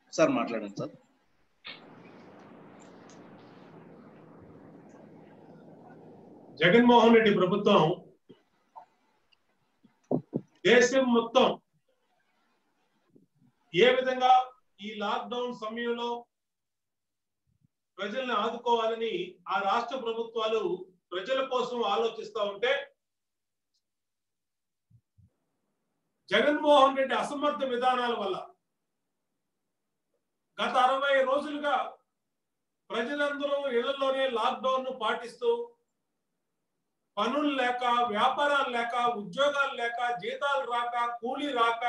Sir మాట్లాడండి sir Jaganmohan Reddy ప్రభుత్వం దేశం మొత్తం ఏ విధంగా ఈ లాక్డౌన్ సమయంలో ప్రజల్ని ఆదుకోవాలని ఆ రాష్ట్ర ప్రభుత్వాలు ప్రజల కోసం ఆలోచిస్తా ఉంటే జగన్మోహన్ రెడ్డి అసమర్థ విధానాల వల్ల గత అరవై రోజులుగా ప్రజలందరూ ఇళ్లలోనే లాక్డౌన్ ను పాటిస్తూ పనులు లేక వ్యాపారాలు లేక ఉద్యోగాలు లేక జీతాలు రాక కూలీ రాక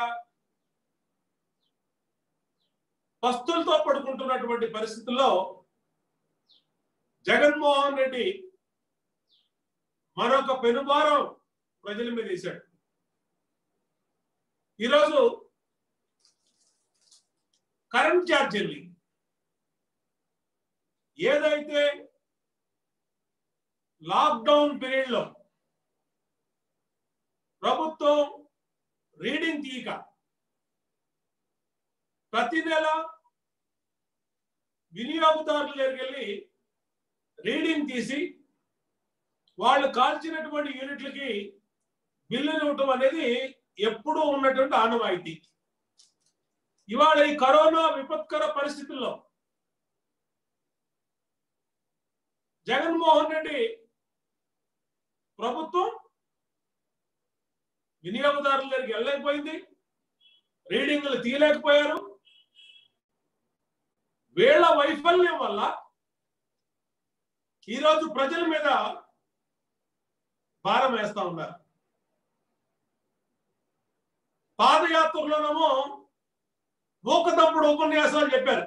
పస్తులతో పడుకుంటున్నటువంటి పరిస్థితుల్లో జగన్మోహన్ రెడ్డి మరొక పెనుభారం ప్రజల మీద వేశాడు ఈరోజు కరెంట్ ఛార్జీల్ని ఏదైతే లాక్డౌన్ పీరియడ్ లో ప్రభుత్వం రీడింగ్ తీయక ప్రతి నెల వినియోగదారుల దగ్గరికి వెళ్ళి రీడింగ్ తీసి వాళ్ళు కాల్చినటువంటి యూనిట్లకి బిల్లులు ఇవ్వటం అనేది ఎప్పుడూ ఉన్నటువంటి ఆనవాయితీ ఇవాళ ఈ కరోనా విపత్కర పరిస్థితుల్లో జగన్మోహన్ రెడ్డి ప్రభుత్వం వినియోగదారుల దగ్గరికి వెళ్ళలేకపోయింది రీడింగ్లు తీయలేకపోయారు వీళ్ళ వైఫల్యం వల్ల ఈరోజు ప్రజల మీద భారం వేస్తా ఉన్నారు పాదయాత్రలోనేమో మూకతప్పుడు ఉపన్యాసాలు చెప్పారు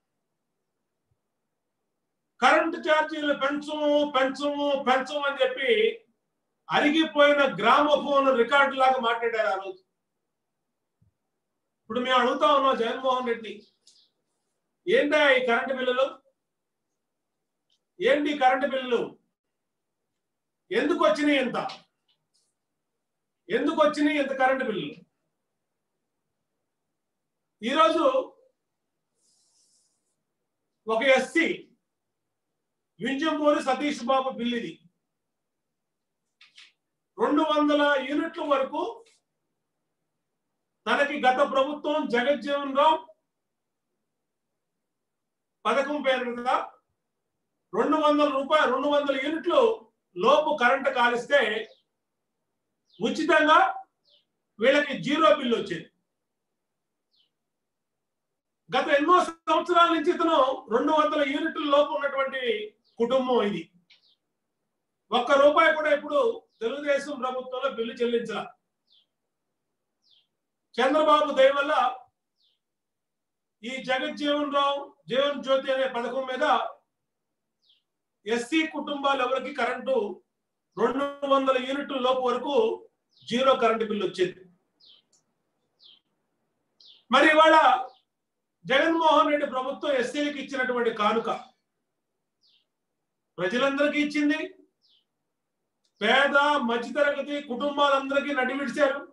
కరెంటు ఛార్జీలు పెంచము పెంచము పెంచము అని చెప్పి అరిగిపోయిన గ్రామఫోన్ రికార్డు లాగా మాట్లాడారు ఆ రోజు ఇప్పుడు మేము అడుగుతా ఉన్నాం జగన్మోహన్ రెడ్డి ఏంటా ఈ కరెంటు బిల్లులు ఏంటి ఈ కరెంటు బిల్లులు ఎందుకు వచ్చినాయి ఎంత ఎందుకు వచ్చినాయి ఇంత కరెంటు బిల్లులు ఈరోజు ఒక ఎస్సీ వింజమూరి సతీష్ బాబు బిల్ ఇది రెండు వందల యూనిట్ల వరకు తనకి గత ప్రభుత్వం జగజ్జీవన్ రావు పథకం పేరు మీద రెండు వందల రూపాయలు రెండు వందల యూనిట్లు లోపు కరెంటు కాలిస్తే ఉచితంగా వీళ్ళకి జీరో బిల్లు వచ్చేది గత ఎన్నో సంవత్సరాల నుంచి ఇతను రెండు వందల యూనిట్ల లోపు ఉన్నటువంటి కుటుంబం ఇది ఒక్క రూపాయి కూడా ఇప్పుడు తెలుగుదేశం ప్రభుత్వంలో బిల్లు చెల్లించాల చంద్రబాబు దయ వల్ల ఈ జగజ్జీవన్ రావు జీవన్ జ్యోతి అనే పథకం మీద ఎస్సీ కుటుంబాలు ఎవరికి కరెంటు రెండు వందల యూనిట్ల లోపు వరకు జీరో కరెంటు బిల్లు వచ్చింది మరి ఇవాళ జగన్మోహన్ రెడ్డి ప్రభుత్వం ఎస్సీలకు ఇచ్చినటువంటి కానుక ప్రజలందరికీ ఇచ్చింది పేద మధ్యతరగతి కుటుంబాలందరికీ నడివిడిచారు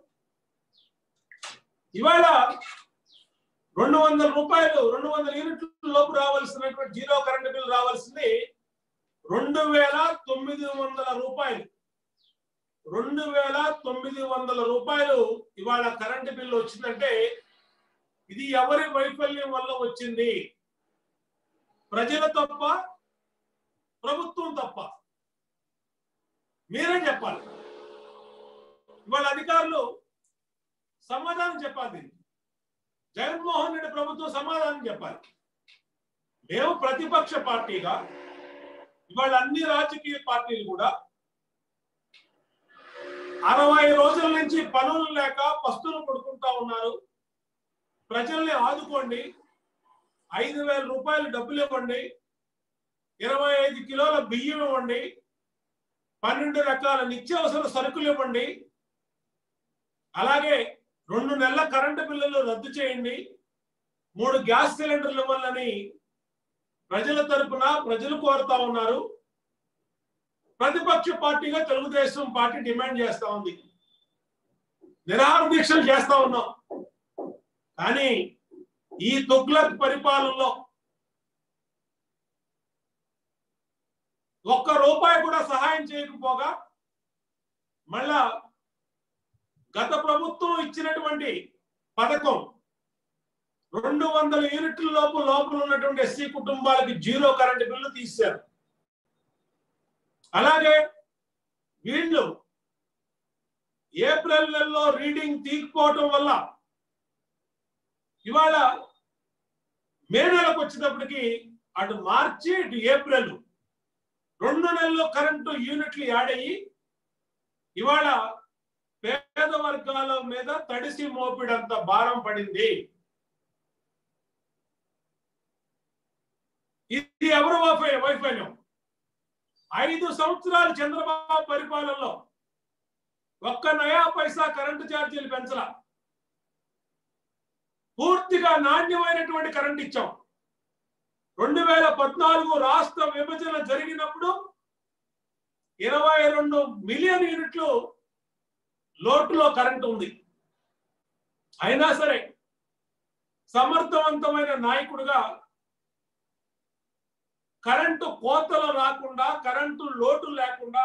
ఇవాళ రెండు వందల రూపాయలు రెండు వందల యూనిట్ల లోపు రావాల్సినటువంటి జీరో కరెంట్ బిల్ రావాల్సింది రెండు వేల తొమ్మిది వందల రూపాయలు రెండు వేల తొమ్మిది వందల రూపాయలు ఇవాళ కరెంటు బిల్లు వచ్చిందంటే ఇది ఎవరి వైఫల్యం వల్ల వచ్చింది ప్రజల తప్ప ప్రభుత్వం తప్ప మీరే చెప్పాలి ఇవాళ అధికారులు సమాధానం చెప్పాలి దీనికి. జగన్మోహన్ రెడ్డి ప్రభుత్వం సమాధానం చెప్పాలి మేము ప్రతిపక్ష పార్టీగా ఇవాళ అన్ని రాజకీయ పార్టీలు కూడా అరవై రోజుల నుంచి పనులు లేక పస్తులు పడుకుంటా ఉన్నారు ప్రజల్ని ఆదుకోండి ఐదు వేల రూపాయలు డబ్బులు ఇవ్వండి ఇరవై ఐదు కిలోల బియ్యం ఇవ్వండి పన్నెండు రకాల నిత్యావసర సరుకులు ఇవ్వండి అలాగే రెండు నెలల కరెంటు బిల్లులు రద్దు చేయండి మూడు గ్యాస్ సిలిండర్లు ఇవ్వాలని ప్రజల తరపున ప్రజలు కోరుతా ఉన్నారు ప్రతిపక్ష పార్టీగా తెలుగుదేశం పార్టీ డిమాండ్ చేస్తా ఉంది నిరాహార దీక్షలు చేస్తా ఉన్నాం కానీ ఈ తుగ్లక్ పరిపాలనలో ఒక్క రూపాయి కూడా సహాయం చేయకపోగా మళ్ళా గత ప్రభుత్వం ఇచ్చినటువంటి పథకం రెండు వందల యూనిట్ల లోపు లోపల ఉన్నటువంటి ఎస్సీ కుటుంబాలకి జీరో కరెంట్ బిల్లు తీశారు అలాగే వీళ్ళు ఏప్రిల్ నెలలో రీడింగ్ తీయకపోవటం వల్ల ఇవాళ మే నెలకు వచ్చేటప్పటికి అటు మార్చి ఇటు ఏప్రిల్ రెండు నెలల్లో కరెంటు యూనిట్లు యాడ్ అయ్యి ఇవాళ పేద వర్గాల మీద తడిసి మోపిడంత భారం పడింది ఇది ఎవరు వైఫై- వైఫల్యం ఐదు సంవత్సరాలు చంద్రబాబు పరిపాలనలో ఒక్క నయా పైసా కరెంటు ఛార్జీలు పెంచలా పూర్తిగా నాణ్యమైనటువంటి కరెంట్ ఇచ్చాం రెండు వేల పద్నాలుగు రాష్ట్ర విభజన జరిగినప్పుడు ఇరవై రెండు మిలియన్ యూనిట్లు లోటులో కరెంట్ ఉంది అయినా సరే సమర్థవంతమైన నాయకుడిగా కరెంటు కోతలు రాకుండా కరెంటు లోటు లేకుండా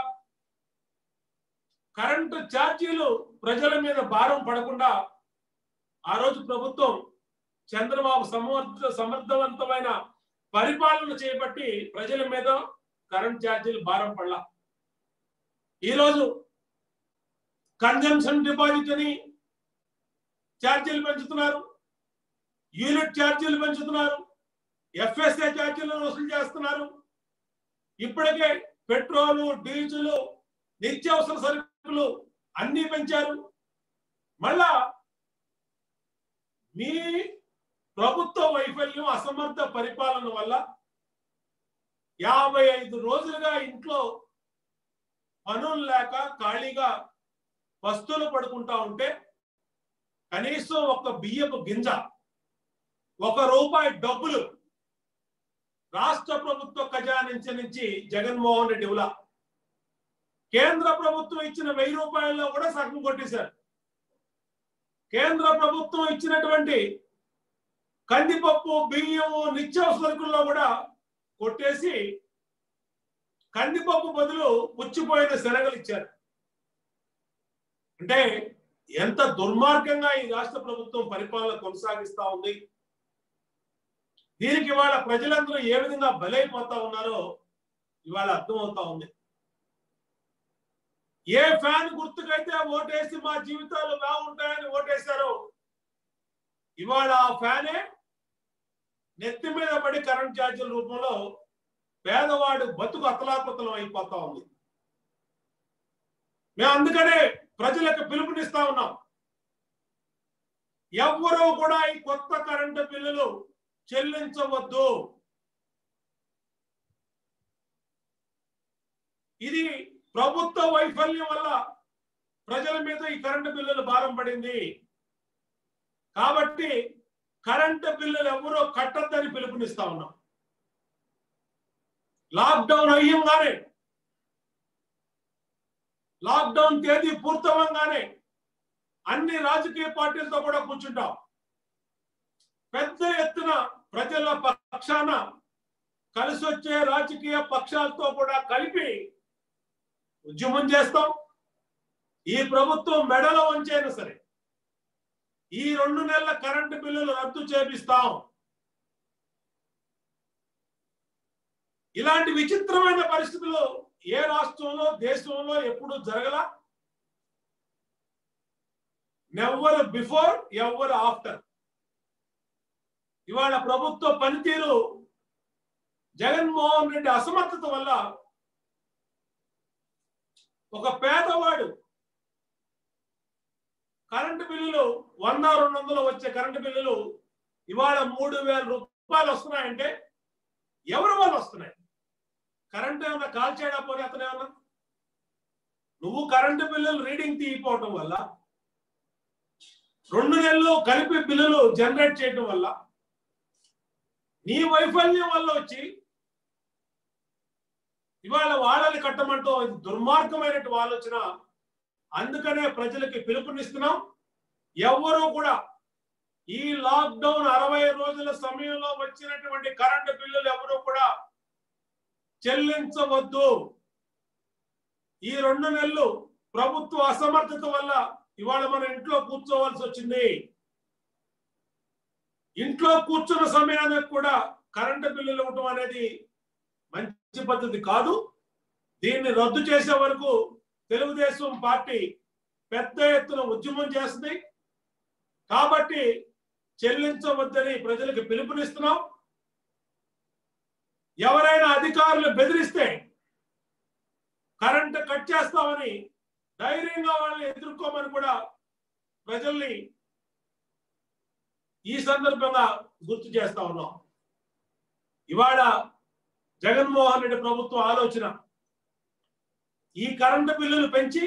కరెంటు ఛార్జీలు ప్రజల మీద భారం పడకుండా ఆ రోజు ప్రభుత్వం చంద్రబాబు సమర్థ సమర్థవంతమైన పరిపాలన చేపట్టి ప్రజల మీద కరెంట్ ఛార్జీలు భారం పడలా ఈరోజు కన్జంప్షన్ డిపాజిట్ అని ఛార్జీలు పెంచుతున్నారు యూనిట్ ఛార్జీలు పెంచుతున్నారు ఎఫ్ఎస్ఏ ఛార్జీలను వసూలు చేస్తున్నారు ఇప్పటికే పెట్రోలు డీజిల్ నిత్యావసర సరుకులు అన్ని పెంచారు మళ్ళా మీ ప్రభుత్వ వైఫల్యం అసమర్థ పరిపాలన వల్ల యాభై ఐదు రోజులుగా ఇంట్లో పనులు లేక ఖాళీగా వస్తువులు పడుకుంటా ఉంటే కనీసం ఒక బియ్యపు గింజ ఒక రూపాయి డబ్బులు రాష్ట్ర ప్రభుత్వ ఖజానించి నుంచి జగన్మోహన్ రెడ్డి ఇవ్వలా కేంద్ర ప్రభుత్వం ఇచ్చిన వెయ్యి రూపాయల్లో కూడా సగం కొట్టేశారు కేంద్ర ప్రభుత్వం ఇచ్చినటువంటి కందిపప్పు బియ్యము నిత్యావసర సరుకుల్లో కూడా కొట్టేసి కందిపప్పు బదులు పుచ్చిపోయిన శనగలు ఇచ్చారు అంటే ఎంత దుర్మార్గంగా ఈ రాష్ట్ర ప్రభుత్వం పరిపాలన కొనసాగిస్తా ఉంది దీనికి ఇవాళ ప్రజలందరూ ఏ విధంగా బలైపోతా ఉన్నారో ఇవాళ అర్థమవుతా ఉంది ఏ ఫ్యాన్ గుర్తుకైతే ఓటేసి మా జీవితాలు బాగుంటాయని ఓటేశారో ఇవాళ ఆ ఫ్యానే నెత్తి మీద పడి కరెంట్ ఛార్జీల రూపంలో పేదవాడు బతుకు అతలాకుతలం అయిపోతా ఉంది మేము అందుకనే ప్రజలకు పిలుపునిస్తా ఉన్నాం ఎవ్వరూ కూడా ఈ కొత్త కరెంటు బిల్లులు చెల్లించవద్దు ఇది ప్రభుత్వ వైఫల్యం వల్ల ప్రజల మీద ఈ కరెంటు బిల్లులు భారం పడింది కాబట్టి కరెంటు బిల్లులు ఎవరో కట్టద్దని పిలుపునిస్తా ఉన్నాం లాక్డౌన్ అయ్యంగానే లాక్డౌన్ తేదీ పూర్తవంగానే అన్ని రాజకీయ పార్టీలతో కూడా కూర్చుంటాం పెద్ద ఎత్తున ప్రజల పక్షాన కలిసి వచ్చే రాజకీయ పక్షాలతో కూడా కలిపి ఉద్యమం చేస్తాం ఈ ప్రభుత్వం మెడలో వంచైనా సరే ఈ రెండు నెలల కరెంటు బిల్లులు రద్దు చేపిస్తాం ఇలాంటి విచిత్రమైన పరిస్థితులు ఏ రాష్ట్రంలో దేశంలో ఎప్పుడు జరగల నెవ్వరు బిఫోర్ ఎవరు ఆఫ్టర్ ఇవాళ ప్రభుత్వ పనితీరు జగన్మోహన్ రెడ్డి అసమర్థత వల్ల ఒక పేదవాడు కరెంటు బిల్లులు వంద రెండు వందలు వచ్చే కరెంటు బిల్లులు ఇవాళ మూడు వేల రూపాయలు వస్తున్నాయంటే ఎవరి వల్ల వస్తున్నాయి కరెంట్ ఏమన్నా కాల్ చేయడా పోనీ అతను ఏమన్నా నువ్వు కరెంటు బిల్లులు రీడింగ్ తీయకపోవటం వల్ల రెండు నెలలు కలిపి బిల్లులు జనరేట్ చేయటం వల్ల నీ వైఫల్యం వల్ల వచ్చి ఇవాళ వాళ్ళని కట్టమంటూ ఇది దుర్మార్గమైనటువంటి ఆలోచన అందుకనే ప్రజలకి పిలుపునిస్తున్నాం ఎవ్వరూ కూడా ఈ లాక్డౌన్ అరవై రోజుల సమయంలో వచ్చినటువంటి కరెంటు బిల్లులు ఎవరు కూడా చెల్లించవద్దు ఈ రెండు నెలలు ప్రభుత్వ అసమర్థత వల్ల ఇవాళ మన ఇంట్లో కూర్చోవలసి వచ్చింది ఇంట్లో కూర్చున్న సమయానికి కూడా కరెంటు బిల్లులు ఇవ్వటం అనేది మంచి పద్ధతి కాదు దీన్ని రద్దు చేసే వరకు తెలుగుదేశం పార్టీ పెద్ద ఎత్తున ఉద్యమం చేస్తుంది కాబట్టి చెల్లించవద్దని ప్రజలకు పిలుపునిస్తున్నాం ఎవరైనా అధికారులు బెదిరిస్తే కరెంట్ కట్ చేస్తామని ధైర్యంగా వాళ్ళని ఎదుర్కోమని కూడా ప్రజల్ని ఈ సందర్భంగా గుర్తు చేస్తా ఉన్నాం ఇవాళ జగన్మోహన్ రెడ్డి ప్రభుత్వం ఆలోచన ఈ కరెంటు బిల్లులు పెంచి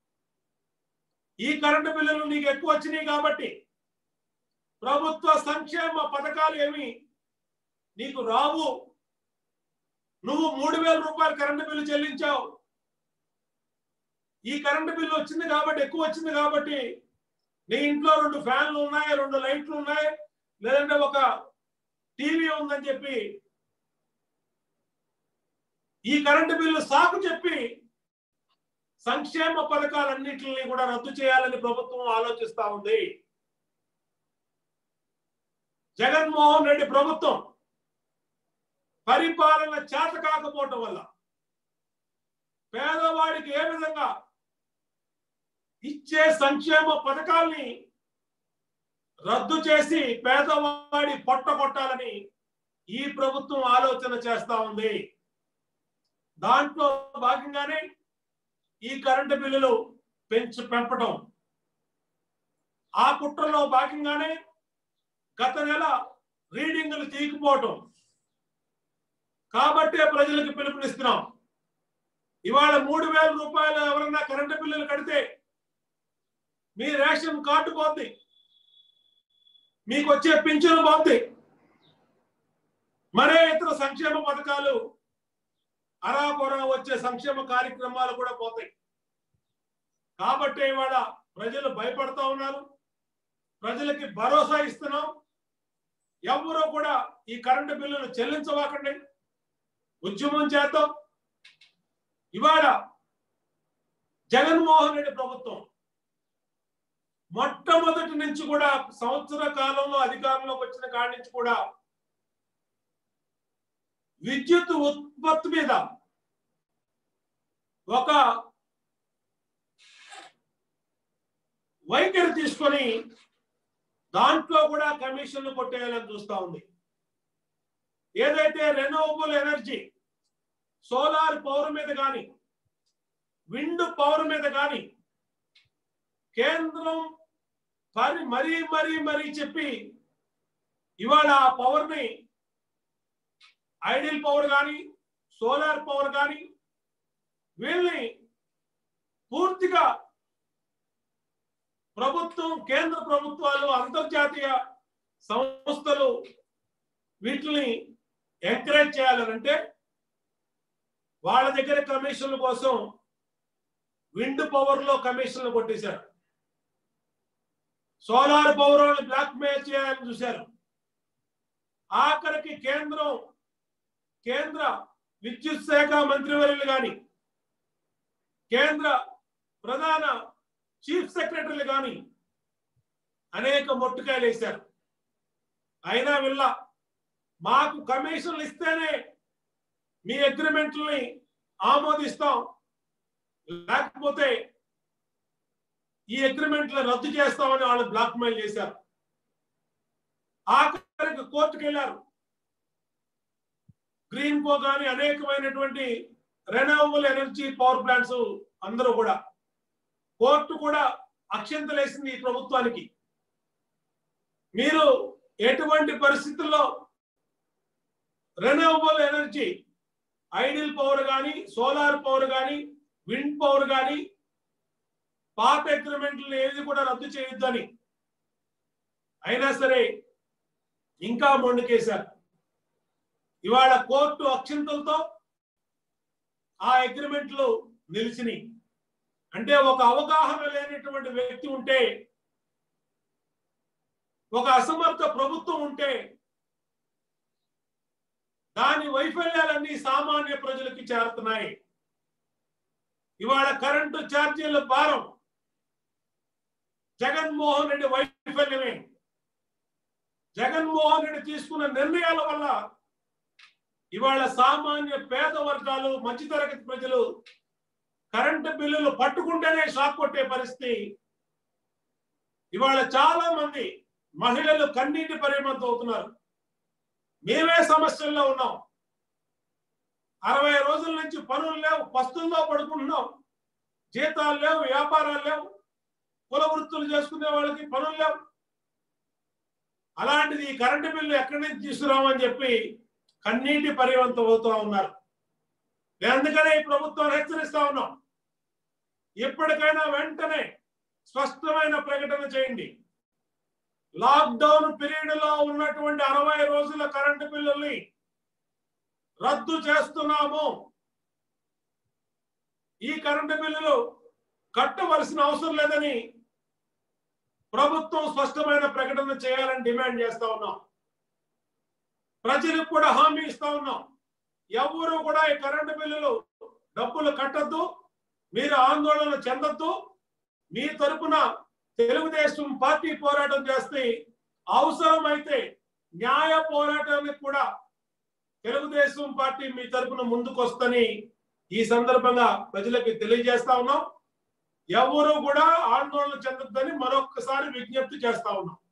ఈ కరెంటు బిల్లులు నీకు ఎక్కువ వచ్చినాయి కాబట్టి ప్రభుత్వ సంక్షేమ పథకాలు ఏమి నీకు రావు నువ్వు మూడు వేల రూపాయలు కరెంటు బిల్లు చెల్లించావు ఈ కరెంటు బిల్లు వచ్చింది కాబట్టి ఎక్కువ వచ్చింది కాబట్టి నీ ఇంట్లో రెండు ఫ్యాన్లు ఉన్నాయి రెండు లైట్లు ఉన్నాయి లేదంటే ఒక టీవీ ఉందని చెప్పి ఈ కరెంటు బిల్లు సాకు చెప్పి సంక్షేమ పథకాలన్నింటినీ కూడా రద్దు చేయాలని ప్రభుత్వం ఆలోచిస్తా ఉంది జగన్మోహన్ రెడ్డి ప్రభుత్వం పరిపాలన చేత కాకపోవటం వల్ల పేదవాడికి ఏ విధంగా ఇచ్చే సంక్షేమ పథకాల్ని రద్దు చేసి పేదవాడి పొట్ట కొట్టాలని ఈ ప్రభుత్వం ఆలోచన చేస్తా ఉంది దాంట్లో భాగంగానే ఈ కరెంటు బిల్లులు పెంచి పెంపటం ఆ కుట్రలో భాగంగానే గత నెల రీడింగులు తీయకపోవటం కాబట్టే ప్రజలకు పిలుపునిస్తున్నాం ఇవాళ మూడు వేల రూపాయలు ఎవరన్నా కరెంటు బిల్లులు కడితే మీ రేషన్ కార్డు పోద్ది మీకు వచ్చే పింఛను పోద్ది మరే ఇతర సంక్షేమ పథకాలు అరాకొరా వచ్చే సంక్షేమ కార్యక్రమాలు కూడా పోతాయి కాబట్టి ఇవాళ ప్రజలు భయపడతా ఉన్నారు ప్రజలకి భరోసా ఇస్తున్నాం ఎవరూ కూడా ఈ కరెంటు బిల్లులు చెల్లించవాకండి ఉద్యమం చేద్దాం ఇవాళ జగన్మోహన్ రెడ్డి ప్రభుత్వం మొట్టమొదటి నుంచి కూడా సంవత్సర కాలంలో అధికారంలోకి వచ్చిన కాడి నుంచి కూడా విద్యుత్ ఉత్పత్తి మీద ఒక వైఖరి తీసుకొని దాంట్లో కూడా కమిషన్లు కొట్టేయాలని చూస్తా ఉంది ఏదైతే రెన్యూవబుల్ ఎనర్జీ సోలార్ పవర్ మీద కానీ విండ్ పవర్ మీద కానీ కేంద్రం పరి మరీ మరీ మరీ చెప్పి ఇవాళ ఆ పవర్ ని ఐడిల్ పవర్ కానీ సోలార్ పవర్ కానీ వీళ్ళని పూర్తిగా ప్రభుత్వం కేంద్ర ప్రభుత్వాలు అంతర్జాతీయ సంస్థలు వీటిని ఎంకరేజ్ చేయాలనంటే వాళ్ళ దగ్గర కమిషన్ల కోసం విండ్ పవర్ లో కమిషన్లు కొట్టేశారు సోలార్ పవర్ వాళ్ళని బ్లాక్ మెయిల్ చేయాలని చూశారు ఆఖరికి కేంద్రం కేంద్ర విద్యుత్ శాఖ మంత్రివర్యులు కానీ కేంద్ర ప్రధాన చీఫ్ సెక్రటరీలు కానీ అనేక మొట్టుకాయలు వేశారు అయినా వీళ్ళ మాకు కమిషన్లు ఇస్తేనే మీ అగ్రిమెంట్లని ఆమోదిస్తాం లేకపోతే ఈ అగ్రిమెంట్లు రద్దు చేస్తామని వాళ్ళు బ్లాక్ మెయిల్ చేశారు ఆఖరికి కోర్టుకు వెళ్ళారు గ్రీన్ కో కానీ అనేకమైనటువంటి రెన్యూవబుల్ ఎనర్జీ పవర్ ప్లాంట్స్ అందరూ కూడా కోర్టు కూడా అక్షంతలేసింది ఈ ప్రభుత్వానికి మీరు ఎటువంటి పరిస్థితుల్లో రెన్యూవబుల్ ఎనర్జీ ఐడిల్ పవర్ కానీ సోలార్ పవర్ కానీ విండ్ పవర్ కానీ పాత అగ్రిమెంట్లు ఏది కూడా రద్దు చేయొద్దని అయినా సరే ఇంకా మొండికేశారు ఇవాళ కోర్టు అక్షింతలతో ఆ అగ్రిమెంట్లు నిలిచినాయి అంటే ఒక అవగాహన లేనటువంటి వ్యక్తి ఉంటే ఒక అసమర్థ ప్రభుత్వం ఉంటే దాని వైఫల్యాలన్నీ సామాన్య ప్రజలకి చేరుతున్నాయి ఇవాళ కరెంటు ఛార్జీల భారం జగన్మోహన్ రెడ్డి వైఫల్యమే జగన్మోహన్ రెడ్డి తీసుకున్న నిర్ణయాల వల్ల ఇవాళ సామాన్య పేద వర్గాలు మధ్యతరగతి ప్రజలు కరెంటు బిల్లులు పట్టుకుంటేనే షాక్ కొట్టే పరిస్థితి ఇవాళ చాలా మంది మహిళలు కన్నీటి పరిమంతం అవుతున్నారు మేమే సమస్యల్లో ఉన్నాం అరవై రోజుల నుంచి పనులు లేవు పస్తుల్లో పడుకుంటున్నాం జీతాలు లేవు వ్యాపారాలు లేవు కుల వృత్తులు చేసుకునే వాళ్ళకి పనులు లేవు అలాంటిది ఈ కరెంటు బిల్లు ఎక్కడి నుంచి తీసుకురామని చెప్పి కన్నీటి పరివంతం అవుతూ ఉన్నారు అందుకనే ఈ ప్రభుత్వాన్ని హెచ్చరిస్తా ఉన్నాం ఇప్పటికైనా వెంటనే స్పష్టమైన ప్రకటన చేయండి లాక్డౌన్ పీరియడ్ లో ఉన్నటువంటి అరవై రోజుల కరెంటు బిల్లుల్ని రద్దు చేస్తున్నాము ఈ కరెంటు బిల్లులు కట్టవలసిన అవసరం లేదని ప్రభుత్వం స్పష్టమైన ప్రకటన చేయాలని డిమాండ్ చేస్తా ఉన్నాం ప్రజలకు కూడా హామీ ఇస్తా ఉన్నాం ఎవరు కూడా ఈ కరెంటు బిల్లులు డబ్బులు కట్టద్దు మీరు ఆందోళన చెందొద్దు మీ తరపున తెలుగుదేశం పార్టీ పోరాటం చేస్తే అవసరమైతే న్యాయ పోరాటానికి కూడా తెలుగుదేశం పార్టీ మీ తరపున ముందుకు వస్తని ఈ సందర్భంగా ప్రజలకు తెలియజేస్తా ఉన్నాం ఎవరు కూడా ఆందోళన చెందొద్దని మరొక్కసారి విజ్ఞప్తి చేస్తా ఉన్నాం